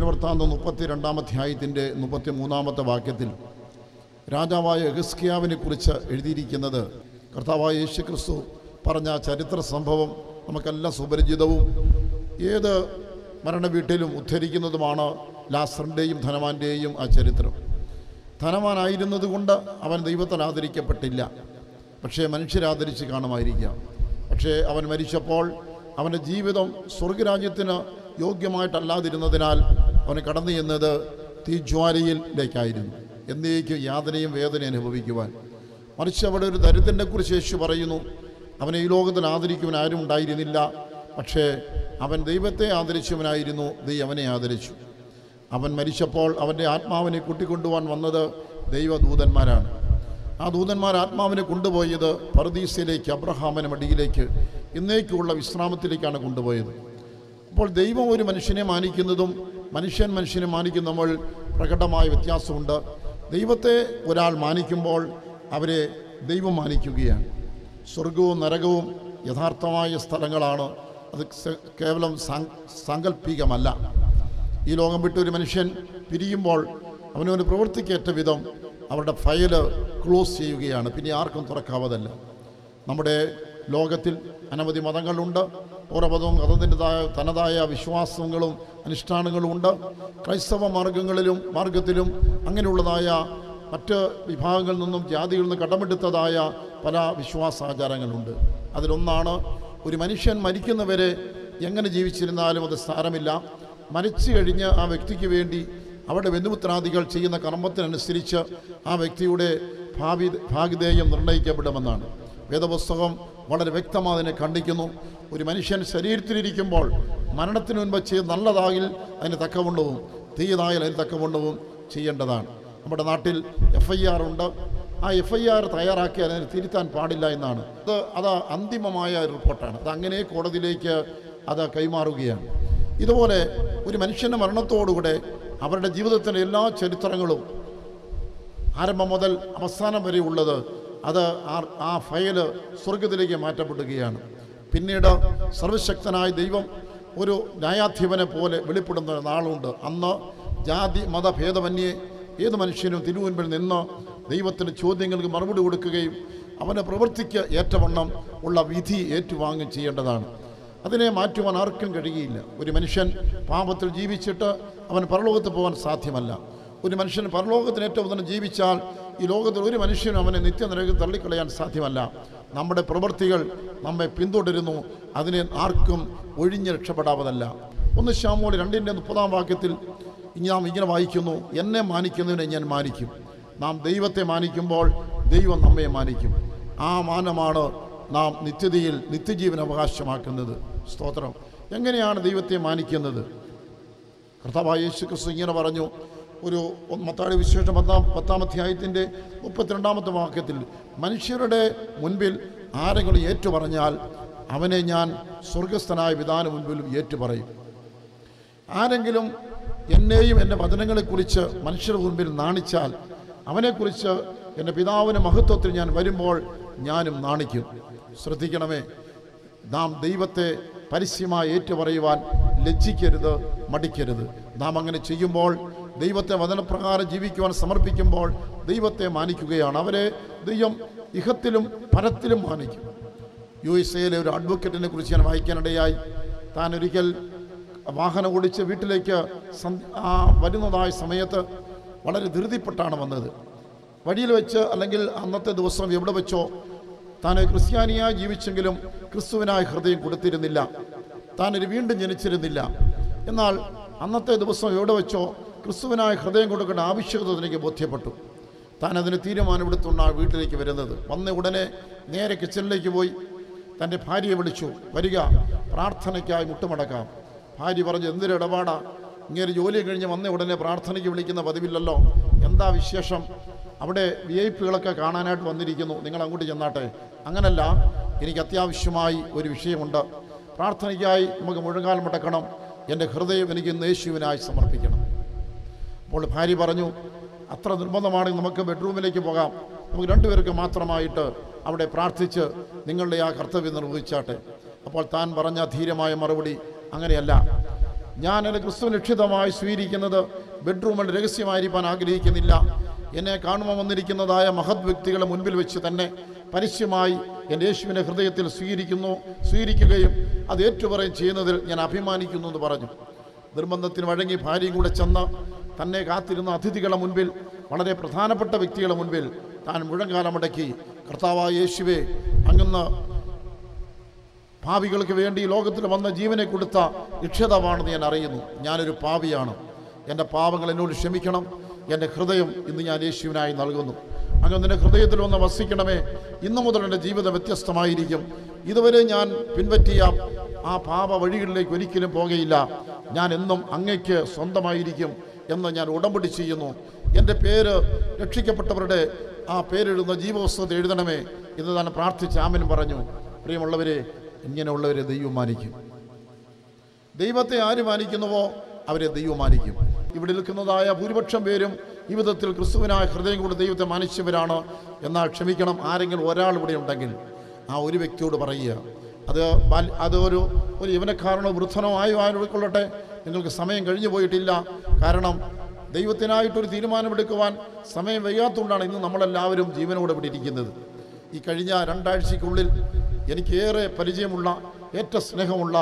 ദിനവൃത്താന്തം മുപ്പത്തി രണ്ടാം അധ്യായത്തിൻ്റെ മുപ്പത്തി മൂന്നാമത്തെ വാക്യത്തിൽ രാജാവായ എഹസ്കിയാവിനെ കുറിച്ച് എഴുതിയിരിക്കുന്നത് കർത്താവായ യേശു ക്രിസ്തു പറഞ്ഞ ചരിത്ര സംഭവം നമുക്കെല്ലാം സുപരിചിതവും ഏത് മരണ വീട്ടിലും ഉദ്ധരിക്കുന്നതുമാണ് ലാസറിൻ്റെയും ധനവാന്റെയും ആ ചരിത്രം ധനവാനായിരുന്നത് കൊണ്ട് അവൻ ദൈവത്തിൽ ആദരിക്കപ്പെട്ടില്ല പക്ഷേ മനുഷ്യരാദരിച്ച് കാണുമായിരിക്കാം പക്ഷേ അവൻ മരിച്ചപ്പോൾ അവൻ്റെ ജീവിതം സ്വർഗരാജ്യത്തിന് യോഗ്യമായിട്ടല്ലാതിരുന്നതിനാൽ അവന് കടന്നു ചെന്നത് തീജ്വാലയിലേക്കായിരുന്നു എന്നേക്കും യാതനയും വേദന അനുഭവിക്കുവാൻ മറിച്ച് അവിടെ ഒരു ദരിദ്രനെ കുറിച്ച് യേശു പറയുന്നു അവനെ ഈ ലോകത്തിൽ ആദരിക്കുവാൻ ആരും ഉണ്ടായിരുന്നില്ല പക്ഷേ അവൻ ദൈവത്തെ ആദരിച്ചവനായിരുന്നു ദൈവം അവനെ ആദരിച്ചു അവൻ മരിച്ചപ്പോൾ അവൻ്റെ ആത്മാവിനെ കൂട്ടിക്കൊണ്ടുപോകാൻ വന്നത് ദൈവദൂതന്മാരാണ് ആ ദൂതന്മാർ ആത്മാവിനെ കൊണ്ടുപോയത് പർദീസയിലേക്ക് അബ്രഹാമിന് മടിയിലേക്ക് ഇന്നേക്കുള്ള വിശ്രാമത്തിലേക്കാണ് കൊണ്ടുപോയത് അപ്പോൾ ദൈവം ഒരു മനുഷ്യനെ മാനിക്കുന്നതും മനുഷ്യൻ മനുഷ്യനെ മാനിക്കുന്ന നമ്മൾ പ്രകടമായ വ്യത്യാസമുണ്ട് ദൈവത്തെ ഒരാൾ മാനിക്കുമ്പോൾ അവരെ ദൈവം മാനിക്കുകയാണ് സ്വർഗവും നരകവും യഥാർത്ഥമായ സ്ഥലങ്ങളാണ് അത് സ- കേവലം സാങ്- സാങ്കല്പികമല്ല ഈ ലോകം വിട്ട് ഒരു മനുഷ്യൻ പിരിയുമ്പോൾ അവനവന് പ്രവൃത്തിക്കേറ്റ വിധം അവരുടെ ഫയല് ക്ലോസ് ചെയ്യുകയാണ് പിന്നെ ആർക്കും തുറക്കാവതല്ല നമ്മുടെ ലോകത്തിൽ അനവധി മതങ്ങളുണ്ട് ഓരോ മതവും അതതിൻ്റെതായ തനതായ വിശ്വാസങ്ങളും അനുഷ്ഠാനങ്ങളും ഉണ്ട് ക്രൈസ്തവ മാർഗങ്ങളിലും മാർഗത്തിലും അങ്ങനെയുള്ളതായ മറ്റ് വിഭാഗങ്ങളിൽ നിന്നും ജാതികളിൽ നിന്ന് കടമെടുത്തതായ പല വിശ്വാസാചാരങ്ങളുണ്ട് അതിലൊന്നാണ് ഒരു മനുഷ്യൻ മരിക്കുന്നവരെ എങ്ങനെ ജീവിച്ചിരുന്നാലും അത് സാരമില്ല മരിച്ചു കഴിഞ്ഞ് ആ വ്യക്തിക്ക് വേണ്ടി അവരുടെ ബന്ധുമിത്രാദികൾ ചെയ്യുന്ന കർമ്മത്തിനനുസരിച്ച് ആ വ്യക്തിയുടെ ഭാവി ഭാഗ്യതേയം നിർണ്ണയിക്കപ്പെടുമെന്നാണ് വേദപുസ്തകം വളരെ വ്യക്തമായി അതിനെ ഖണ്ഡിക്കുന്നു ഒരു മനുഷ്യൻ ശരീരത്തിലിരിക്കുമ്പോൾ മരണത്തിന് മുൻപ് ചെയ്ത് നല്ലതാകിൽ അതിന് തക്കവണ്ണവും തീയതായാൽ അതിന് തക്കവണ്ണവും ചെയ്യേണ്ടതാണ് നമ്മുടെ നാട്ടിൽ എഫ് ഐ ആർ ഉണ്ട് ആ എഫ് ഐ ആർ തയ്യാറാക്കി അതിനെ തിരുത്താൻ പാടില്ല എന്നാണ് അത് അത് അന്തിമമായ ഒരു റിപ്പോർട്ടാണ് അത് അങ്ങനെ കോടതിയിലേക്ക് അത് കൈമാറുകയാണ് ഇതുപോലെ ഒരു മനുഷ്യൻ്റെ മരണത്തോടുകൂടെ അവരുടെ ജീവിതത്തിൻ്റെ എല്ലാ ചരിത്രങ്ങളും ആരംഭം മുതൽ അവസാനം വരെ ഉള്ളത് അത് ആ- ആ ഫയല് സ്വർഗത്തിലേക്ക് മാറ്റപ്പെടുകയാണ് പിന്നീട് സർവശക്തനായ ദൈവം ഒരു ന്യായാധിപനെ പോലെ വെളിപ്പെടുന്ന ഒരു നാളുണ്ട് അന്ന് ജാതി മതഭേദമന്യേ ഏത് മനുഷ്യനും തിരുമുൻപിൽ നിന്ന് ദൈവത്തിൻ്റെ ചോദ്യങ്ങൾക്ക് മറുപടി കൊടുക്കുകയും അവൻ്റെ പ്രവൃത്തിക്ക് ഏറ്റവണ്ണം ഉള്ള വിധി ഏറ്റുവാങ്ങുകയും ചെയ്യേണ്ടതാണ് അതിനെ മാറ്റുവാൻ ആർക്കും കഴിയുകയില്ല ഒരു മനുഷ്യൻ പാപത്തിൽ ജീവിച്ചിട്ട് അവൻ പരലോകത്ത് പോകാൻ സാധ്യമല്ല ഒരു മനുഷ്യൻ പരലോകത്തിന് ഏറ്റവും തന്നെ ജീവിച്ചാൽ ഈ ലോകത്തിൽ ഒരു മനുഷ്യനും അവനെ നിത്യനിരക്ക് തള്ളിക്കളയാൻ സാധ്യമല്ല നമ്മുടെ പ്രവൃത്തികൾ നമ്മെ പിന്തുടരുന്നു അതിനെ ആർക്കും ഒഴിഞ്ഞ് രക്ഷപ്പെടാവതല്ല ഒന്ന് ശ്യാമോളി രണ്ടിൻ്റെ മുപ്പതാം വാക്യത്തിൽ ഇനി നാം ഇങ്ങനെ വായിക്കുന്നു എന്നെ മാനിക്കുന്നതിനെ ഞാൻ മാനിക്കും നാം ദൈവത്തെ മാനിക്കുമ്പോൾ ദൈവം നമ്മെ മാനിക്കും ആ മാനമാണ് നാം നിത്യതയിൽ നിത്യജീവൻ അവകാശമാക്കുന്നത് സ്തോത്രം എങ്ങനെയാണ് ദൈവത്തെ മാനിക്കുന്നത് കർത്താവായ യേശു ക്രിസ്തു ഇങ്ങനെ പറഞ്ഞു ഒരു മത്താടി വിശേഷം പത്താം പത്താം അധ്യായത്തിൻ്റെ മുപ്പത്തിരണ്ടാമത്തെ വാക്യത്തിൽ മനുഷ്യരുടെ മുൻപിൽ ആരെങ്കിലും ഏറ്റുപറഞ്ഞാൽ അവനെ ഞാൻ സ്വർഗസ്ഥനായ വിധാന മുൻപിലും ഏറ്റുപറയും ആരെങ്കിലും എന്നെയും എൻ്റെ വചനങ്ങളെക്കുറിച്ച് മനുഷ്യരുടെ മുൻപിൽ നാണിച്ചാൽ അവനെക്കുറിച്ച് എൻ്റെ പിതാവിൻ്റെ മഹത്വത്തിൽ ഞാൻ വരുമ്പോൾ ഞാനും നാണിക്കും ശ്രദ്ധിക്കണമേ നാം ദൈവത്തെ പരസ്യമായി ഏറ്റുപറയുവാൻ ലജ്ജിക്കരുത് മടിക്കരുത് നാം അങ്ങനെ ചെയ്യുമ്പോൾ ദൈവത്തെ വചനപ്രകാരം ജീവിക്കുവാൻ സമർപ്പിക്കുമ്പോൾ ദൈവത്തെ മാനിക്കുകയാണ് അവരെ ദൈവം ഇഹത്തിലും പരത്തിലും മാനിക്കും യു എസ് എയിലെ ഒരു അഡ്വക്കേറ്റിനെ കുറിച്ച് ഞാൻ വായിക്കാനിടയായി താൻ ഒരിക്കൽ വാഹനം ഓടിച്ച് വീട്ടിലേക്ക് സന്ധ- ആ വരുന്നതായ സമയത്ത് വളരെ ധൃതിപ്പെട്ടാണ് വന്നത് വഴിയിൽ വെച്ച് അല്ലെങ്കിൽ അന്നത്തെ ദിവസം എവിടെ വെച്ചോ താൻ ക്രിസ്ത്യാനിയായി ജീവിച്ചെങ്കിലും ക്രിസ്തുവിനായ ഹൃദയം കൊടുത്തിരുന്നില്ല താൻ ഒരു വീണ്ടും ജനിച്ചിരുന്നില്ല എന്നാൽ അന്നത്തെ ദിവസം എവിടെ വെച്ചോ ക്രിസ്തുവിനായ ഹൃദയം കൊടുക്കേണ്ട ആവശ്യകത എനിക്ക് ബോധ്യപ്പെട്ടു താൻ അതിന് തീരുമാനമെടുത്തുകൊണ്ടാണ് വീട്ടിലേക്ക് വരുന്നത് വന്ന ഉടനെ നേരെ കിച്ചണിലേക്ക് പോയി തൻ്റെ ഭാര്യയെ വിളിച്ചു വരിക പ്രാർത്ഥനയ്ക്കായി മുട്ടുമടക്കാം ഭാര്യ പറഞ്ഞു എന്തൊരു ഇടപാടാ ഇങ്ങനെ ജോലി കഴിഞ്ഞ് വന്ന ഉടനെ പ്രാർത്ഥനയ്ക്ക് വിളിക്കുന്ന പതിവില്ലല്ലോ എന്താ വിശേഷം അവിടെ വി ഐ പികളൊക്കെ കാണാനായിട്ട് വന്നിരിക്കുന്നു നിങ്ങൾ അങ്ങോട്ട് ചെന്നാട്ടെ അങ്ങനല്ല എനിക്ക് അത്യാവശ്യമായി ഒരു വിഷയമുണ്ട് പ്രാർത്ഥനയ്ക്കായി നമുക്ക് മുഴങ്കാൽ മുടക്കണം എൻ്റെ ഹൃദയം എനിക്ക് ഇന്ന് യേശുവിനായി സമർപ്പിക്കണം അപ്പോൾ ഭാര്യ പറഞ്ഞു അത്ര നിർബന്ധമാണെങ്കിൽ നമുക്ക് ബെഡ്റൂമിലേക്ക് പോകാം നമുക്ക് രണ്ടുപേർക്ക് മാത്രമായിട്ട് അവിടെ പ്രാർത്ഥിച്ച് നിങ്ങളുടെ ആ കർത്തവ്യം നിർവഹിച്ചാട്ടെ അപ്പോൾ താൻ പറഞ്ഞ ധീരമായ മറുപടി അങ്ങനെയല്ല ഞാൻ എൻ്റെ ക്രിസ്തു രക്ഷിതമായി സ്വീകരിക്കുന്നത് ബെഡ്റൂമിൽ രഹസ്യമായിരിക്കാൻ ആഗ്രഹിക്കുന്നില്ല എന്നെ കാണുമ്പോൾ വന്നിരിക്കുന്നതായ മഹത് വ്യക്തികളെ മുൻപിൽ വെച്ച് തന്നെ പരസ്യമായി എൻ്റെ യേശുവിൻ്റെ ഹൃദയത്തിൽ സ്വീകരിക്കുന്നു സ്വീകരിക്കുകയും അത് ഏറ്റുപറയും ചെയ്യുന്നതിൽ ഞാൻ അഭിമാനിക്കുന്നു എന്ന് പറഞ്ഞു നിർബന്ധത്തിന് വഴങ്ങി ഭാര്യയും കൂടെ ചെന്ന് തന്നെ കാത്തിരുന്ന അതിഥികളെ മുൻപിൽ വളരെ പ്രധാനപ്പെട്ട വ്യക്തികളെ മുൻപിൽ താൻ മുഴങ്കാലമടക്കി കർത്താവായ യേശുവെ അങ്ങന്ന് പാപികൾക്ക് വേണ്ടി ഈ ലോകത്തിൽ വന്ന ജീവനെ കൊടുത്ത രക്ഷിതാവാണെന്ന് ഞാൻ അറിയുന്നു ഞാനൊരു പാപിയാണ് എൻ്റെ പാപങ്ങൾ എന്നോട് ക്ഷമിക്കണം എൻ്റെ ഹൃദയം ഇന്ന് ഞാൻ യേശുവിനായി നൽകുന്നു അങ്ങ് നിന്റെ ഹൃദയത്തിൽ ഒന്ന് വസിക്കണമേ ഇന്നു മുതൽ എൻ്റെ ജീവിതം വ്യത്യസ്തമായിരിക്കും ഇതുവരെ ഞാൻ പിൻപറ്റിയ ആ പാപ വഴികളിലേക്ക് ഒരിക്കലും പോകുകയില്ല ഞാൻ എന്നും അങ്ങയ്ക്ക് സ്വന്തമായിരിക്കും എന്ന് ഞാൻ ഉടമ്പടി ചെയ്യുന്നു എൻ്റെ പേര് രക്ഷിക്കപ്പെട്ടവരുടെ ആ പേരെഴുതുന്ന ജീവവസ്തുത എഴുതണമേ എന്ന് തന്നെ പ്രാർത്ഥിച്ച് ആമൻ പറഞ്ഞു പ്രിയമുള്ളവരെ ഇങ്ങനെയുള്ളവരെ ദൈവം മാനിക്കും ദൈവത്തെ ആര് മാനിക്കുന്നുവോ അവരെ ദൈവം മാനിക്കും ഇവിടെ നിൽക്കുന്നതായ ഭൂരിപക്ഷം പേരും ഈ വിധത്തിൽ ക്രിസ്തുവിനായ ഹൃദയം കൊണ്ട് ദൈവത്തെ മാനിച്ചവരാണ് എന്നാൽ ക്ഷമിക്കണം ആരെങ്കിലും ഒരാൾ ഇവിടെ ഉണ്ടെങ്കിൽ ആ ഒരു വ്യക്തിയോട് പറയുക അത് ബാൽ- അത് ഒരു ഒരു യവനക്കാരനോ വൃദ്ധനോ ആയോ ആയിക്കൊള്ളട്ടെ നിങ്ങൾക്ക് സമയം കഴിഞ്ഞു പോയിട്ടില്ല കാരണം ദൈവത്തിനായിട്ടൊരു തീരുമാനമെടുക്കുവാൻ സമയം വൈകാത്തതുകൊണ്ടാണ് ഇന്ന് നമ്മളെല്ലാവരും ജീവനോടെ ഇവിടെ ഇരിക്കുന്നത് ഈ കഴിഞ്ഞ രണ്ടാഴ്ചയ്ക്കുള്ളിൽ എനിക്കേറെ പരിചയമുള്ള ഏറ്റവും സ്നേഹമുള്ള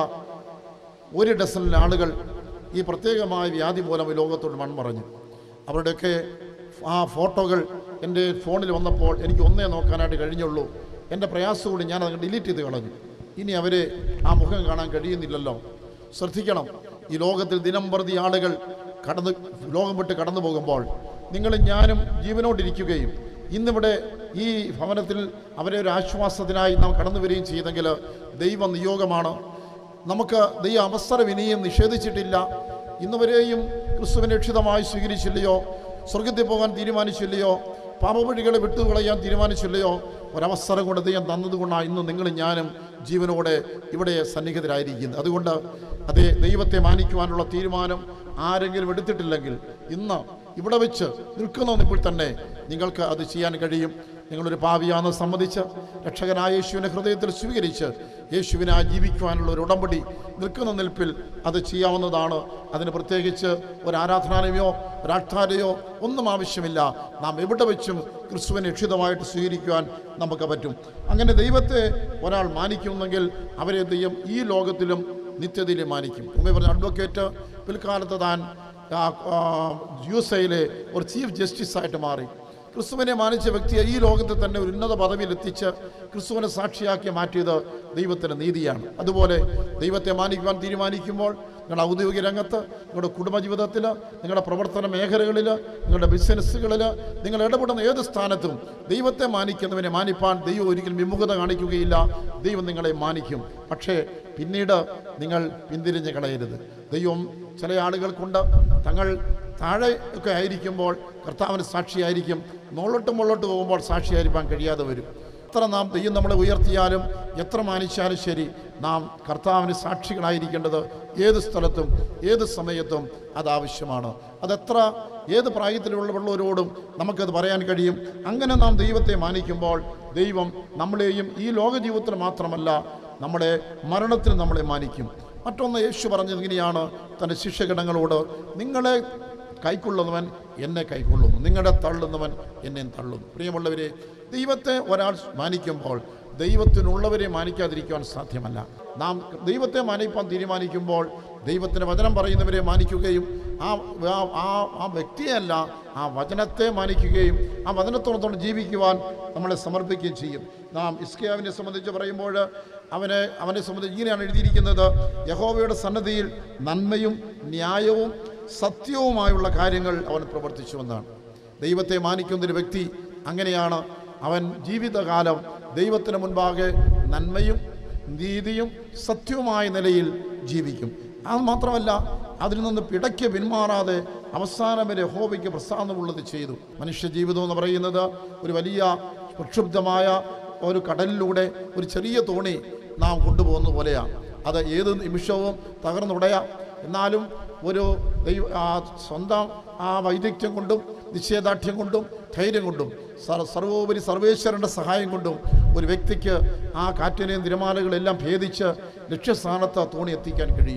ഒരു ഡസനിൽ ആളുകൾ ഈ പ്രത്യേകമായ വ്യാധി മൂലം ഈ ലോകത്തോട് മൺമറഞ്ഞു അവരുടെയൊക്കെ ആ ഫോട്ടോകൾ എൻ്റെ ഫോണിൽ വന്നപ്പോൾ എനിക്ക് ഒന്നേ നോക്കാനായിട്ട് കഴിഞ്ഞുള്ളൂ എൻ്റെ പ്രയാസം കൂടി ഞാൻ അത് ഡിലീറ്റ് ചെയ്ത് കളഞ്ഞു ഇനി അവരെ ആ മുഖം കാണാൻ കഴിയുന്നില്ലല്ലോ ശ്രദ്ധിക്കണം ഈ ലോകത്തിൽ ദിനം പ്രതി ആളുകൾ കടന്ന് ലോകം വിട്ട് കടന്നു പോകുമ്പോൾ നിങ്ങളും ഞാനും ജീവനോടിരിക്കുകയും ഇന്നിവിടെ ഈ ഭവനത്തിൽ അവരെ ഒരു ആശ്വാസത്തിനായി നാം കടന്നു വരികയും ചെയ്തെങ്കിൽ ദൈവ നിയോഗമാണ് നമുക്ക് ദൈവം അവസരം ഇനിയും നിഷേധിച്ചിട്ടില്ല ഇന്നുവരെയും ക്രിസ്തുവിനെ രക്ഷിതമായി സ്വീകരിച്ചില്ലയോ സ്വർഗത്തിൽ പോകാൻ തീരുമാനിച്ചില്ലയോ പാപവഴികളെ വിട്ടുകളയാൻ തീരുമാനിച്ചില്ലയോ ഒരവസരം കൊണ്ട് ദൈവം തന്നതുകൊണ്ടാണ് ഇന്ന് നിങ്ങളും ഞാനും ജീവനോടെ ഇവിടെ സന്നിഹിതരായിരിക്കുന്നത് അതുകൊണ്ട് അതേ ദൈവത്തെ മാനിക്കുവാനുള്ള തീരുമാനം ആരെങ്കിലും എടുത്തിട്ടില്ലെങ്കിൽ ഇന്ന് ഇവിടെ വെച്ച് നിൽക്കുന്നപ്പോൾ തന്നെ നിങ്ങൾക്ക് അത് ചെയ്യാൻ കഴിയും നിങ്ങളൊരു പാവിയാണെന്ന് സമ്മതിച്ച് രക്ഷകനായ യേശുവിനെ ഹൃദയത്തിൽ സ്വീകരിച്ച് യേശുവിനായി ജീവിക്കുവാനുള്ള ഒരു ഉടമ്പടി നിൽക്കുന്ന നിൽപ്പിൽ അത് ചെയ്യാവുന്നതാണ് അതിന് പ്രത്യേകിച്ച് ഒരു ആരാധനാലയമോ ഒരു ആൾത്താരയോ ഒന്നും ആവശ്യമില്ല നാം എവിടെ വെച്ചും ക്രിസ്തുവിനെ രക്ഷിതമായിട്ട് സ്വീകരിക്കുവാൻ നമുക്ക് പറ്റും അങ്ങനെ ദൈവത്തെ ഒരാൾ മാനിക്കുന്നെങ്കിൽ അവരെ ദൈവം ഈ ലോകത്തിലും നിത്യതയിലും മാനിക്കും മുമ്പേ പറഞ്ഞ അഡ്വക്കേറ്റ് പിൽക്കാലത്ത് താൻ ആ, ആ, യു എസ് എയിലെ ഒരു ചീഫ് ജസ്റ്റിസായിട്ട് മാറി ക്രിസ്തുവിനെ മാനിച്ച വ്യക്തിയെ ഈ ലോകത്തിൽ തന്നെ ഒരു ഉന്നത പദവിയിൽ എത്തിച്ച് ക്രിസ്തുവിനെ സാക്ഷിയാക്കി മാറ്റിയത് ദൈവത്തിൻ്റെ നീതിയാണ് അതുപോലെ ദൈവത്തെ മാനിക്കുവാൻ തീരുമാനിക്കുമ്പോൾ നിങ്ങളുടെ ഔദ്യോഗിക രംഗത്ത് നിങ്ങളുടെ കുടുംബജീവിതത്തിൽ നിങ്ങളുടെ പ്രവർത്തന മേഖലകളിൽ നിങ്ങളുടെ ബിസിനസ്സുകളിൽ നിങ്ങൾ ഇടപെടുന്ന ഏത് സ്ഥാനത്തും ദൈവത്തെ മാനിക്കുന്നവനെ മാനിപ്പാൻ ദൈവം ഒരിക്കലും വിമുഖത കാണിക്കുകയില്ല ദൈവം നിങ്ങളെ മാനിക്കും പക്ഷേ പിന്നീട് നിങ്ങൾ പിന്തിരിഞ്ഞ് കളയരുത് ദൈവം ചില ആളുകൾക്കുണ്ട് തങ്ങൾ താഴെ ഒക്കെ ആയിരിക്കുമ്പോൾ കർത്താവിന് സാക്ഷിയായിരിക്കും മുകളോട്ട് മുകളോട്ട് പോകുമ്പോൾ സാക്ഷിയായിരിക്കാൻ കഴിയാതെ വരും എത്ര നാം ദൈവം നമ്മളെ ഉയർത്തിയാലും എത്ര മാനിച്ചാലും ശരി നാം കർത്താവിന് സാക്ഷികളായിരിക്കേണ്ടത് ഏത് സ്ഥലത്തും ഏത് സമയത്തും അത് ആവശ്യമാണ് അതെത്ര ഏത് പ്രായത്തിലുള്ളവരോടും നമുക്കത് പറയാൻ കഴിയും അങ്ങനെ നാം ദൈവത്തെ മാനിക്കുമ്പോൾ ദൈവം നമ്മളെയും ഈ ലോക ജീവിതത്തിൽ മാത്രമല്ല നമ്മുടെ മരണത്തിൽ നമ്മളെ മാനിക്കും മറ്റൊന്ന് യേശു പറഞ്ഞത് ഇങ്ങനെയാണ് തൻ്റെ ശിഷ്യഗണങ്ങളോട് നിങ്ങളെ കൈക്കൊള്ളുന്നവൻ എന്നെ കൈക്കൊള്ളുന്നു നിങ്ങളെ തള്ളുന്നവൻ എന്നെ തള്ളുന്നു പ്രിയമുള്ളവരെ ദൈവത്തെ ഒരാൾ മാനിക്കുമ്പോൾ ദൈവത്തിനുള്ളവരെ മാനിക്കാതിരിക്കുവാൻ സാധ്യമല്ല നാം ദൈവത്തെ മാനിപ്പാൻ തീരുമാനിക്കുമ്പോൾ ദൈവത്തിന് വചനം പറയുന്നവരെ മാനിക്കുകയും ആ ആ- ആ ആ വ്യക്തിയല്ല ആ വചനത്തെ മാനിക്കുകയും ആ വചനത്തോടത്തോടെ ജീവിക്കുവാൻ നമ്മളെ സമർപ്പിക്കുകയും ചെയ്യും നാം ഇസ്കിയാവിനെ സംബന്ധിച്ച് പറയുമ്പോൾ അവനെ അവനെ സംബന്ധിച്ച് ഇങ്ങനെയാണ് എഴുതിയിരിക്കുന്നത് യഹോവയുടെ സന്നദ്ധിയിൽ നന്മയും ന്യായവും സത്യവുമായുള്ള കാര്യങ്ങൾ അവൻ പ്രവർത്തിച്ചുവെന്നാണ് ദൈവത്തെ മാനിക്കുന്നൊരു വ്യക്തി അങ്ങനെയാണ് അവൻ ജീവിതകാലം ദൈവത്തിന് മുൻപാകെ നന്മയും നീതിയും സത്യവുമായ നിലയിൽ ജീവിക്കും അത് മാത്രമല്ല അതിൽ നിന്ന് പിടയ്ക്ക് പിന്മാറാതെ അവസാനം വരെ ഹോബയ്ക്ക് പ്രസാദമുള്ളത് ചെയ്തു മനുഷ്യ ജീവിതം എന്ന് പറയുന്നത് ഒരു വലിയ പ്രക്ഷുബ്ധമായ ഒരു കടലിലൂടെ ഒരു ചെറിയ തോണി നാം കൊണ്ടുപോകുന്ന പോലെയാണ് അത് ഏത് നിമിഷവും തകർന്നുടയാം എന്നാലും ഒരു ദൈവ ആ സ്വന്തം ആ വൈദഗ്ധ്യം കൊണ്ടും നിശ്ചയദാർഢ്യം കൊണ്ടും ധൈര്യം കൊണ്ടും സർ സർവോപരി സർവേശ്വരൻ്റെ സഹായം കൊണ്ടും ഒരു വ്യക്തിക്ക് ആ കാറ്റിനെയും തിരമാലകളെല്ലാം ഭേദിച്ച് ലക്ഷ്യസ്ഥാനത്ത് തോണി എത്തിക്കാൻ കഴിയും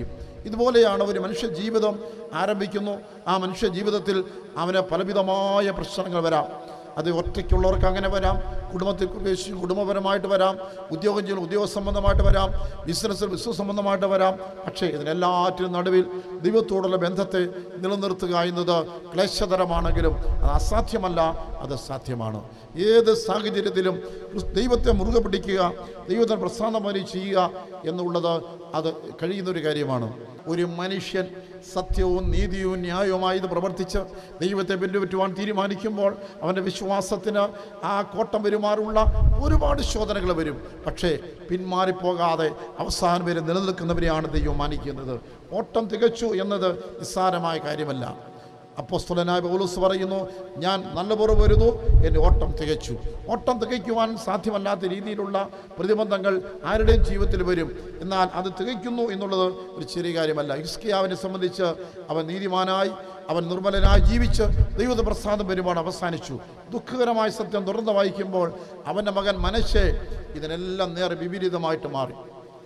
ഇതുപോലെയാണ് ഒരു മനുഷ്യ ജീവിതം ആരംഭിക്കുന്നു ആ മനുഷ്യ ജീവിതത്തിൽ അവന് പലവിധമായ പ്രശ്നങ്ങൾ വരാം അത് ഒറ്റയ്ക്കുള്ളവർക്ക് അങ്ങനെ വരാം കുടുംബത്തിൽ പ്രവേശിച്ച് കുടുംബപരമായിട്ട് വരാം ഉദ്യോഗം ചെയ്യുന്ന ഉദ്യോഗ സംബന്ധമായിട്ട് വരാം ബിസിനസ്സിൽ ബിസിനസ് സംബന്ധമായിട്ട് വരാം പക്ഷേ ഇതിനെല്ലാറ്റിനും നടുവിൽ ദൈവത്തോടുള്ള ബന്ധത്തെ നിലനിർത്തുക എന്നത് ക്ലേശതരമാണെങ്കിലും അത് അസാധ്യമല്ല അത് സാധ്യമാണ് ഏത് സാഹചര്യത്തിലും ദൈവത്തെ മുറുകെ പിടിക്കുക ദൈവത്തിന് പ്രസ്ഥാനമായി ചെയ്യുക എന്നുള്ളത് അത് കഴിയുന്നൊരു കാര്യമാണ് ഒരു മനുഷ്യൻ സത്യവും നീതിയും ന്യായവുമായി ഇത് പ്രവർത്തിച്ച് ദൈവത്തെ പിൻപറ്റുവാൻ തീരുമാനിക്കുമ്പോൾ അവൻ്റെ വിശ്വാസത്തിന് ആ കോട്ടം വരുമാറുള്ള ഒരുപാട് ശോധനകൾ വരും പക്ഷേ പിന്മാറിപ്പോകാതെ അവസാനം വരെ നിലനിൽക്കുന്നവരെയാണ് ദൈവം മാനിക്കുന്നത് ഓട്ടം തികച്ചു എന്നത് നിസ്സാരമായ കാര്യമല്ല അപ്പോസ്തലനായ പൗലോസ് പറയുന്നു ഞാൻ നല്ലപോലെ വരുന്നു എൻ്റെ ഓട്ടം തികച്ചു ഓട്ടം തികയ്ക്കുവാൻ സാധ്യമല്ലാത്ത രീതിയിലുള്ള പ്രതിബന്ധങ്ങൾ ആരുടെയും ജീവിതത്തിൽ വരും എന്നാൽ അത് തികയ്ക്കുന്നു എന്നുള്ളത് ഒരു ചെറിയ കാര്യമല്ല ഇസ്കിയാവിനെ സംബന്ധിച്ച് അവൻ നീതിമാനായി അവൻ നിർമ്മലനായി ജീവിച്ച് ദൈവത്തെ പ്രസാദം വരുമ്പോൾ അവസാനിച്ചു ദുഃഖകരമായ സത്യം തുറന്ന് വായിക്കുമ്പോൾ അവൻ്റെ മകൻ മനശ്ശെ ഇതിനെല്ലാം നേരെ വിപരീതമായിട്ട് മാറി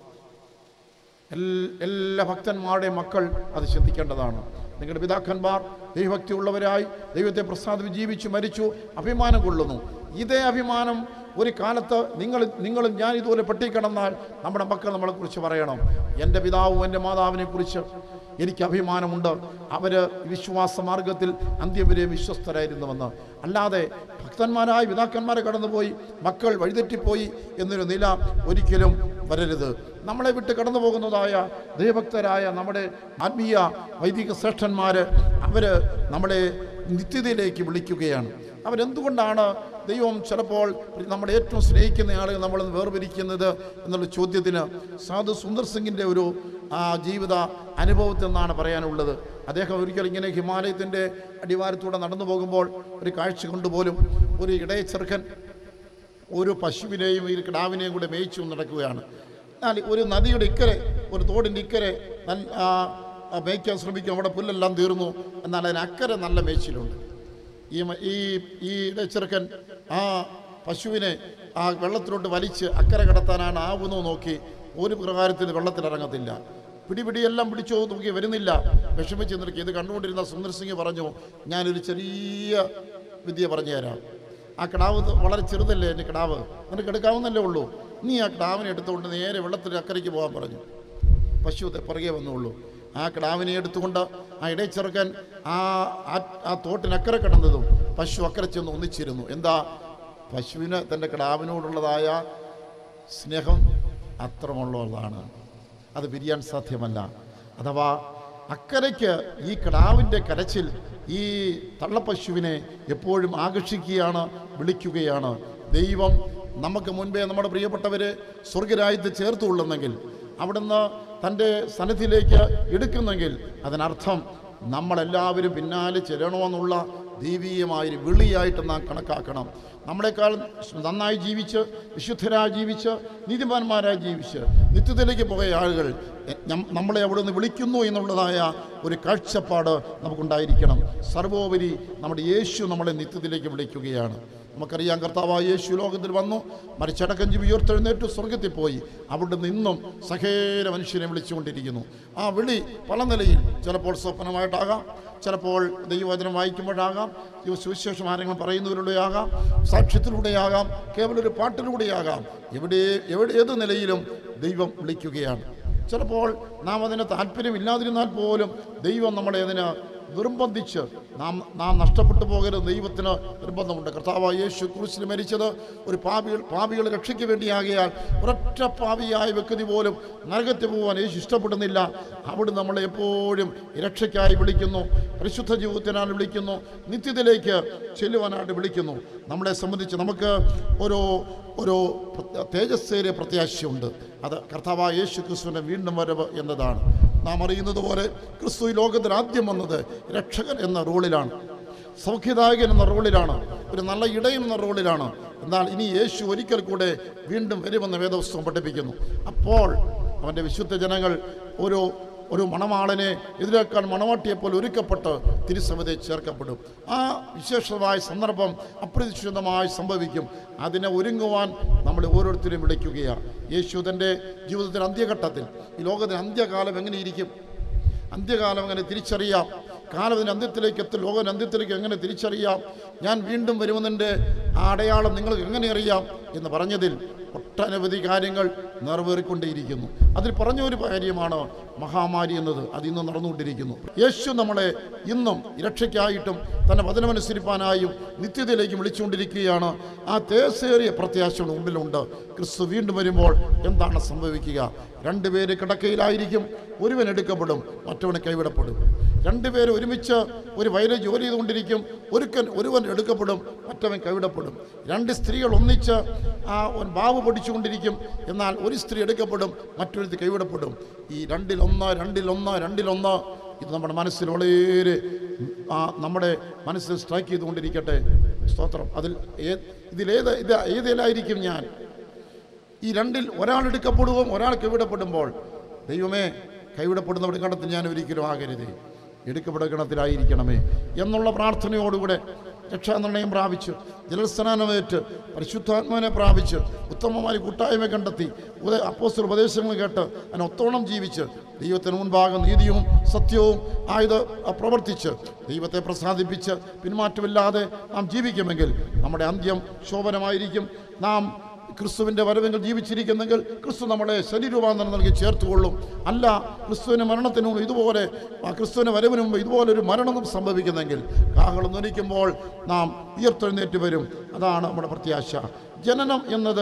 എൽ- എല്ലാ ഭക്തന്മാരുടെയും മക്കൾ അത് ചിന്തിക്കേണ്ടതാണ് നിങ്ങളുടെ പിതാക്കന്മാർ ദൈവഭക്തി ഉള്ളവരായി ദൈവത്തെ പ്രസാദം ജീവിച്ചു മരിച്ചു അഭിമാനം കൊള്ളുന്നു ഇതേ അഭിമാനം ഒരു കാലത്ത് നിങ്ങൾ നിങ്ങളും ഞാൻ ഇതുപോലെ പെട്ടിക്കിടന്നാൽ നമ്മുടെ മക്കൾ നമ്മളെക്കുറിച്ച് പറയണം എൻ്റെ പിതാവും എൻ്റെ മാതാവിനെ കുറിച്ച് എനിക്ക് അഭിമാനമുണ്ട് അവർ വിശ്വാസ മാർഗത്തിൽ അന്ത്യവരെ വിശ്വസ്തരായിരുന്നുവെന്ന് അല്ലാതെ ഭക്തന്മാരായ പിതാക്കന്മാരെ കടന്നുപോയി മക്കൾ വഴിതെറ്റിപ്പോയി എന്നൊരു നില ഒരിക്കലും വരരുത് നമ്മളെ വിട്ട് കടന്നു പോകുന്നതായ ദൈവഭക്തരായ നമ്മുടെ ആത്മീയ വൈദിക ശ്രേഷ്ഠന്മാർ അവർ നമ്മളെ നിത്യതയിലേക്ക് വിളിക്കുകയാണ് അവരെന്തുകൊണ്ടാണ് ദൈവം ചിലപ്പോൾ നമ്മുടെ ഏറ്റവും സ്നേഹിക്കുന്ന ആളുകൾ നമ്മൾ വേർപിരിക്കുന്നത് എന്നുള്ള ചോദ്യത്തിന് സാധു സുന്ദർ സിംഗിൻ്റെ ഒരു ആ, ജീവിത അനുഭവത്തിൽ നിന്നാണ് പറയാനുള്ളത് അദ്ദേഹം ഒരിക്കൽ ഇങ്ങനെ ഹിമാലയത്തിൻ്റെ അടിവാരത്തൂടെ നടന്നു പോകുമ്പോൾ ഒരു കാഴ്ച കൊണ്ടുപോലും ഒരു ഇടയ ചെറുക്കൻ ഒരു പശുവിനെയും ഒരു കിടാവിനെയും കൂടെ മേയിച്ചു നടക്കുകയാണ് എന്നാൽ ഒരു നദിയുടെ ഇക്കരെ ഒരു തോടിൻ്റെ ഇക്കരെ നല്ല ആ, ആ, മേയ്ക്കാൻ ശ്രമിക്കും അവിടെ പുല്ലെല്ലാം തീർന്നു എന്നാൽ അതിന് അക്കരെ നല്ല മേച്ചിലുണ്ട് ഈ മ- ഈ ഈ ഇടച്ചെറുക്കൻ ആ പശുവിനെ ആ വെള്ളത്തിലോട്ട് വലിച്ച് അക്കരെ കടത്താനാണ് ആവുന്നു നോക്കി ഒരു പ്രകാരത്തിൽ വെള്ളത്തിലിറങ്ങത്തില്ല പിടിപിടിയെല്ലാം പിടിച്ചോ നോക്കി വരുന്നില്ല വിഷമിച്ച് നിൽക്കി ഇത് കണ്ടുകൊണ്ടിരുന്ന സുന്ദർ സിംഗ് പറഞ്ഞു ഞാനൊരു ചെറിയ വിദ്യ പറഞ്ഞു തരാം ആ കിടാവ് ഇത് വളരെ ചെറുതല്ലേ എൻ്റെ കിടാവ് നിനക്ക് എടുക്കാവുന്നല്ലേ ഉള്ളൂ നീ ആ കിടാവിനെ എടുത്തുകൊണ്ട് നേരെ വെള്ളത്തിൽ അക്കരയ്ക്ക് പോകാൻ പറഞ്ഞു പശു ദേ പുറകെ വന്നുള്ളൂ ആ കിടാവിനെ എടുത്തുകൊണ്ട് ആ ഇടയച്ചെറുക്കൻ ആ ആ- ആ തോട്ടിനക്കരെ കിടന്നതും പശു അക്കരെ ചെന്ന് ഒന്നിച്ചിരുന്നു എന്താ പശുവിന് തൻ്റെ കിടാവിനോടുള്ളതായ സ്നേഹം അത്രമുള്ളതാണ് അത് പിരിയാൻ സാധ്യമല്ല അഥവാ അക്കരയ്ക്ക് ഈ കിടാവിൻ്റെ കരച്ചിൽ ഈ തള്ളപ്പശുവിനെ എപ്പോഴും ആകർഷിക്കുകയാണ് വിളിക്കുകയാണ് ദൈവം നമുക്ക് മുൻപേ നമ്മുടെ പ്രിയപ്പെട്ടവരെ സ്വർഗരാജ്യത്ത് ചേർത്തുകൊള്ളുന്നെങ്കിൽ അവിടുന്ന് തൻ്റെ സന്നിധിയിലേക്ക് എടുക്കുന്നെങ്കിൽ അതിനർത്ഥം നമ്മളെല്ലാവരും പിന്നാലെ ചെല്ലണമെന്നുള്ള ദൈവീയമായൊരു വിളിയായിട്ട് നാം കണക്കാക്കണം നമ്മളെക്കാൾ നന്നായി ജീവിച്ച് വിശുദ്ധരായി ജീവിച്ച് നീതിമാന്മാരായി ജീവിച്ച് നിത്യത്തിലേക്ക് പോയ ആളുകൾ എ- നം- നമ്മളെ അവിടെ നിന്ന് വിളിക്കുന്നു എന്നുള്ളതായ ഒരു കാഴ്ചപ്പാട് നമുക്കുണ്ടായിരിക്കണം സർവോപരി നമ്മുടെ യേശു നമ്മളെ നിത്യത്തിലേക്ക് വിളിക്കുകയാണ് നമുക്കറിയാം കർത്താവായ യേശു ലോകത്തിൽ വന്നു മരിച്ചടക്കം ജീവി ഉയർത്തെഴുന്നേറ്റ് സ്വർഗത്തിൽ പോയി അവിടെ നിന്നും സഹേര മനുഷ്യനെ വിളിച്ചുകൊണ്ടിരിക്കുന്നു ആ വിളി പല നിലയിൽ ചിലപ്പോൾ സ്വപ്നമായിട്ടാകാം ചിലപ്പോൾ ദൈവവചനം വായിക്കുമ്പോഴാകാം ദൈവ സുവിശേഷം ആരെങ്കിലും പറയുന്നതിലൂടെയാകാം സാക്ഷ്യത്തിലൂടെയാകാം കേവലം ഒരു പാട്ടിലൂടെയാകാം എവിടെ എവിടെ ഏത് നിലയിലും ദൈവം വിളിക്കുകയാണ് ചിലപ്പോൾ നാം അതിന് താല്പര്യമില്ലാതിരുന്നാൽ പോലും ദൈവം നമ്മളെ അതിന് നിർബന്ധിച്ച് നാം നാം നഷ്ടപ്പെട്ടു പോകരുത് ദൈവത്തിന് നിർബന്ധമുണ്ട് കർത്താവ് യേശു കുറിച്ചിൽ മരിച്ചത് ഒരു പാപികൾ പാപികളെ രക്ഷയ്ക്ക് വേണ്ടിയാകിയാൽ ഒരൊറ്റ പാപിയായ വ്യക്തി പോലും നരകത്തിൽ പോകാൻ യേശു ഇഷ്ടപ്പെടുന്നില്ല അവിടെ നമ്മളെ എപ്പോഴും രക്ഷയ്ക്കായി വിളിക്കുന്നു പരിശുദ്ധ ജീവിതത്തിനായി വിളിക്കുന്നു നിത്യത്തിലേക്ക് ചെല്ലുവാനായിട്ട് വിളിക്കുന്നു നമ്മളെ സംബന്ധിച്ച് നമുക്ക് ഒരു ഒരു പ്രത്യ- തേജസ്സേറിയ പ്രത്യാശയുണ്ട് അത് കർത്താവായ യേശു ക്രിസ്തുവിൻ്റെ വീണ്ടും വരവ് എന്നതാണ് നാം അറിയുന്നത് പോലെ ക്രിസ്തു ഈ ലോകത്തിൽ ആദ്യം വന്നത് രക്ഷകൻ എന്ന റോളിലാണ് സൗഖ്യദായകൻ എന്ന റോളിലാണ് ഒരു നല്ല ഇടയൻ എന്ന റോളിലാണ് എന്നാൽ ഇനി യേശു ഒരിക്കൽ കൂടെ വീണ്ടും വരുമെന്ന് വേദപുസ്തകം പഠിപ്പിക്കുന്നു അപ്പോൾ അവൻ്റെ വിശുദ്ധ ജനങ്ങൾ ഒരു ഒരു മണവാളനെ എതിരേക്കാൻ മണവാട്ടിയെപ്പോലെ ഒരുക്കപ്പെട്ട് തിരുസഭത്തെ ചേർക്കപ്പെടും ആ വിശേഷമായ സന്ദർഭം അപ്രതീക്ഷിതമായി സംഭവിക്കും അതിനെ ഒരുങ്ങുവാൻ നമ്മൾ ഓരോരുത്തരും വിളിക്കുകയാണ് യേശു തൻ്റെ ജീവിതത്തിൻ്റെ അന്ത്യഘട്ടത്തിൽ ഈ ലോകത്തിൻ്റെ അന്ത്യകാലം എങ്ങനെയിരിക്കും അന്ത്യകാലം എങ്ങനെ തിരിച്ചറിയാം കാലം ഇതിൻ്റെ അന്ത്യത്തിലേക്ക് എത്തും ലോകം അന്ത്യത്തിലേക്ക് എങ്ങനെ തിരിച്ചറിയാം ഞാൻ വീണ്ടും വരുമെന്നതിൻ്റെ ആ അടയാളം നിങ്ങൾക്ക് എങ്ങനെ അറിയാം എന്ന് പറഞ്ഞതിൽ ഒട്ടനവധി കാര്യങ്ങൾ നിറവേറിക്കൊണ്ടേയിരിക്കുന്നു അതിൽ പറഞ്ഞ ഒരു കാര്യമാണ് മഹാമാരി എന്നത് അത് ഇന്ന് നടന്നുകൊണ്ടിരിക്കുന്നു യേശു നമ്മളെ ഇന്നും രക്ഷയ്ക്കായിട്ടും തന്നെ വചനമനുസരിപ്പാനായും നിത്യതയിലേക്ക് വിളിച്ചുകൊണ്ടിരിക്കുകയാണ് ആ തേസേറിയ പ്രത്യാശയുടെ മുമ്പിലുണ്ട് ക്രിസ്തു വീണ്ടും വരുമ്പോൾ എന്താണ് സംഭവിക്കുക രണ്ടുപേര് കിടക്കയിലായിരിക്കും ഒരുവൻ എടുക്കപ്പെടും മറ്റവന് കൈവിടപ്പെടും രണ്ടുപേര് ഒരുമിച്ച് ഒരു വയലിൽ ജോലി ചെയ്തുകൊണ്ടിരിക്കും ഒരുക്കൻ ഒരുവൻ എടുക്കപ്പെടും മറ്റവൻ കൈവിടപ്പെടും രണ്ട് സ്ത്രീകൾ ഒന്നിച്ച് ആ ഒരു ബാവ് പൊടിച്ചുകൊണ്ടിരിക്കും എന്നാൽ ഒരു സ്ത്രീ എടുക്കപ്പെടും മറ്റൊരുത്തി കൈവിടപ്പെടും ഈ രണ്ടിലൊന്ന് രണ്ടിലൊന്ന് രണ്ടിലൊന്ന് ഇത് നമ്മുടെ മനസ്സിൽ വളരെ ആ, നമ്മുടെ മനസ്സിൽ സ്ട്രൈക്ക് ചെയ്തുകൊണ്ടിരിക്കട്ടെ സ്തോത്രം അതിൽ ഏ- ഇതിലേത് ഇത് ഏതിലായിരിക്കും ഞാൻ ഈ രണ്ടിൽ ഒരാൾ എടുക്കപ്പെടുകയും ഒരാൾ കൈവിടപ്പെടുമ്പോൾ ദൈവമേ കൈവിടപ്പെടുന്നവരുടെ ഗണത്തിൽ ഞാൻ ഒരിക്കലും ആകരുതേ എടുക്കപ്പെടുന്ന ഗണത്തിലായിരിക്കണമേ എന്നുള്ള പ്രാർത്ഥനയോടുകൂടെ രക്ഷാനിർണയം പ്രാപിച്ചു ജലസ്നാനമേറ്റ് പരിശുദ്ധാത്മാവിനെ പ്രാപിച്ച് ഉത്തമമായ കൂട്ടായ്മ കണ്ടെത്തി ഉപദ അപ്പോസ്റ്റൽ ഉപദേശങ്ങൾ കേട്ട് അതിന് ഒത്തോണം ജീവിച്ച് ദൈവത്തിന് മുൻപാകെ നീതിയും സത്യവും ആയത് പ്രവർത്തിച്ച് ദൈവത്തെ പ്രസാദിപ്പിച്ച് പിന്മാറ്റമില്ലാതെ നാം ജീവിക്കുമെങ്കിൽ നമ്മുടെ അന്ത്യം ശോഭനമായിരിക്കും നാം ക്രിസ്തുവിൻ്റെ വരവെങ്കിൽ ജീവിച്ചിരിക്കുന്നെങ്കിൽ ക്രിസ്തു നമ്മളെ ശരീരൂപാന്തരം നൽകി ചേർത്തുകൊള്ളും അല്ല ക്രിസ്തുവിന് മരണത്തിന് മുമ്പ് ഇതുപോലെ ആ ക്രിസ്തുവിന് വരവിന് മുമ്പ് ഇതുപോലെ ഒരു മരണം സംഭവിക്കുന്നെങ്കിൽ കാഹളം ധനിക്കുമ്പോൾ നാം ഉയർത്തെഴുന്നേറ്റ് വരും അതാണ് നമ്മുടെ പ്രത്യാശ ജനനം എന്നത്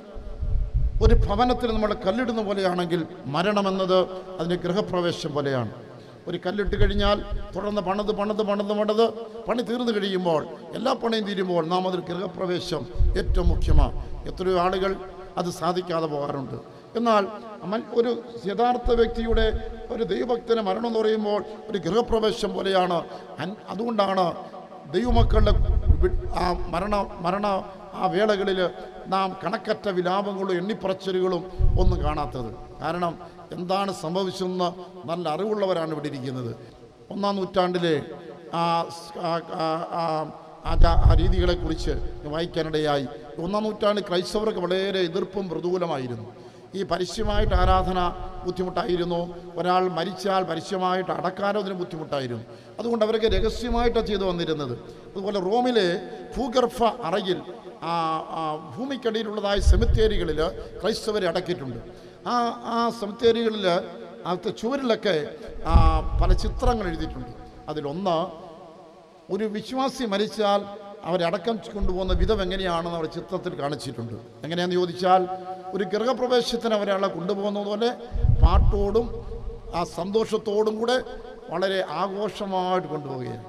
ഒരു ഭവനത്തിൽ നമ്മൾ കല്ലിടുന്ന പോലെയാണെങ്കിൽ മരണമെന്നത് അതിൻ്റെ ഗൃഹപ്രവേശം പോലെയാണ് ഒരു കല്ലിട്ട് കഴിഞ്ഞാൽ തുടർന്ന് പണിത് പണിത് പണിത് പണിത് പണി തീർന്നു കഴിയുമ്പോൾ എല്ലാ പണിയും തീരുമ്പോൾ നാം അതിൽ ഗൃഹപ്രവേശം ഏറ്റവും മുഖ്യമാണ് എത്രയോ ആളുകൾ അത് സാധിക്കാതെ പോകാറുണ്ട് എന്നാൽ മൻ- ഒരു യഥാർത്ഥ വ്യക്തിയുടെ ഒരു ദൈവഭക്തന് മരണം എന്ന് പറയുമ്പോൾ ഒരു ഗൃഹപ്രവേശം പോലെയാണ് അൻ- അതുകൊണ്ടാണ് ദൈവമക്കളുടെ വി- ആ മരണ മരണ ആ വേളകളിൽ നാം കണക്കറ്റ വിലാപങ്ങളും എണ്ണിപ്പറച്ചലുകളും ഒന്നും കാണാത്തത് കാരണം എന്താണ് സംഭവിച്ചതെന്ന് നല്ല അറിവുള്ളവരാണ് ഇവിടെ ഇരിക്കുന്നത് ഒന്നാം നൂറ്റാണ്ടിലെ ആ സ്- ആ- ആ- ആ- ആ ജാ- ആ രീതികളെക്കുറിച്ച് വായിക്കാനിടയായി ഒന്നാം നൂറ്റാണ്ട് ക്രൈസ്തവർക്ക് വളരെ എതിർപ്പും പ്രതികൂലമായിരുന്നു ഈ പരസ്യമായിട്ട് ആരാധന ബുദ്ധിമുട്ടായിരുന്നു ഒരാൾ മരിച്ചാൽ പരസ്യമായിട്ട് അടക്കാനോ അതിന് ബുദ്ധിമുട്ടായിരുന്നു അതുകൊണ്ട് അവരൊക്കെ രഹസ്യമായിട്ടാണ് ചെയ്തു വന്നിരുന്നത് അതുപോലെ റോമിലെ ഭൂഗർഭ അറയിൽ ആ ആ ഭൂമിക്കടിയിലുള്ളതായ സെമിത്തേരികളിൽ ക്രൈസ്തവരെ അടക്കിയിട്ടുണ്ട് ആ ആ സെമിത്തേരികളിൽ അകത്തെ ചുവരിലൊക്കെ ആ, പല ചിത്രങ്ങൾ എഴുതിയിട്ടുണ്ട് അതിലൊന്ന് ഒരു വിശ്വാസി മരിച്ചാൽ അവരെ അടക്കം കൊണ്ടുപോകുന്ന വിധം എങ്ങനെയാണെന്ന് അവർ ചിത്രത്തിൽ കാണിച്ചിട്ടുണ്ട് എങ്ങനെയാണെന്ന് ചോദിച്ചാൽ ഒരു ഗൃഹപ്രവേശത്തിന് അവരയാളെ കൊണ്ടുപോകുന്നത് പോലെ പാട്ടോടും ആ സന്തോഷത്തോടും കൂടെ വളരെ ആഘോഷമായിട്ട് കൊണ്ടുപോവുകയാണ്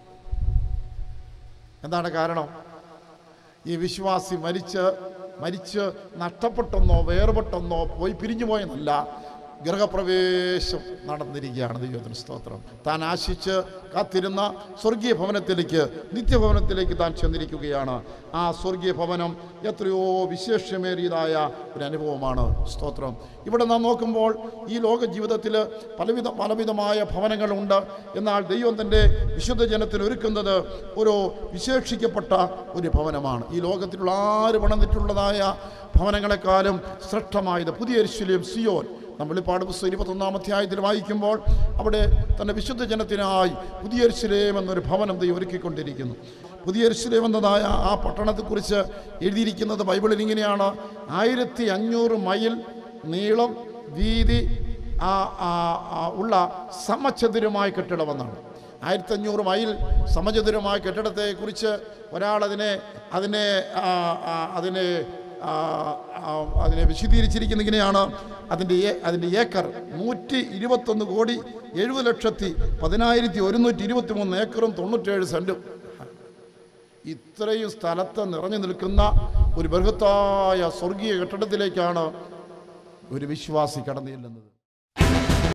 എന്താണ് കാരണം ഈ വിശ്വാസി മരിച്ച് മരിച്ച് നഷ്ടപ്പെട്ടെന്നോ വേർപെട്ടെന്നോ പോയി പിരിഞ്ഞു പോയെന്നല്ല ഗൃഹപ്രവേശം നടന്നിരിക്കുകയാണ് ദൈവത്തിന് സ്തോത്രം താൻ ആശിച്ച് കാത്തിരുന്ന സ്വർഗീയ ഭവനത്തിലേക്ക് നിത്യഭവനത്തിലേക്ക് താൻ ചെന്നിരിക്കുകയാണ് ആ സ്വർഗീയ ഭവനം എത്രയോ വിശേഷമേറിയതായ ഒരു അനുഭവമാണ് സ്തോത്രം ഇവിടെ നാം നോക്കുമ്പോൾ ഈ ലോക ജീവിതത്തിൽ പലവിധ പലവിധമായ ഭവനങ്ങളുണ്ട് എന്നാൽ ദൈവം തൻ്റെ വിശുദ്ധ ജനത്തിന് ഒരുക്കുന്നത് ഒരു വിശേഷിക്കപ്പെട്ട ഒരു ഭവനമാണ് ഈ ലോകത്തിലുള്ള ആര് പണിതിട്ടുള്ളതായ ഭവനങ്ങളെക്കാളും ശ്രേഷ്ഠമായത് പുതിയ എരിശിലെയും സിയോൻ നമ്മൾ വെളിപ്പാട് പുസ്തകം ഇരുപത്തൊന്നാം അധ്യായത്തിൽ വായിക്കുമ്പോൾ അവിടെ തൻ്റെ വിശുദ്ധ ജനത്തിനായി പുതിയ എരിശിലേം എന്നൊരു ഭവനം ദൈവം ഒരുക്കിക്കൊണ്ടിരിക്കുന്നു പുതിയ എരിശിലേം എന്നതായ ആ പട്ടണത്തെക്കുറിച്ച് എഴുതിയിരിക്കുന്നത് ബൈബിളിൽ ഇങ്ങനെയാണ് ആയിരത്തി അഞ്ഞൂറ് മൈൽ നീളം വീതി ആ, ആ, ആ, ഉള്ള സമചതുരമായ കെട്ടിടമെന്നാണ് ആയിരത്തി അഞ്ഞൂറ് മൈൽ സമചതുരമായ കെട്ടിടത്തെക്കുറിച്ച് ഒരാളതിനെ അതിനെ ആ, ആ, അതിനെ ആ, ആ, അതിനെ വിശദീകരിച്ചിരിക്കുന്ന ഇങ്ങനെയാണ് അതിൻ്റെ ഏ- അതിൻ്റെ ഏക്കർ നൂറ്റി ഇരുപത്തൊന്ന് കോടി എഴുപത് ലക്ഷത്തി പതിനായിരത്തി ഒരുന്നൂറ്റി ഇരുപത്തി മൂന്ന് ഏക്കറും തൊണ്ണൂറ്റേഴ് സെൻറ്റും ഇത്രയും സ്ഥലത്ത് നിറഞ്ഞു നിൽക്കുന്ന ഒരു ബൃഹത്തായ സ്വർഗീയ കെട്ടിടത്തിലേക്കാണ് ഒരു വിശ്വാസി കടന്നു ചെല്ലുന്നത്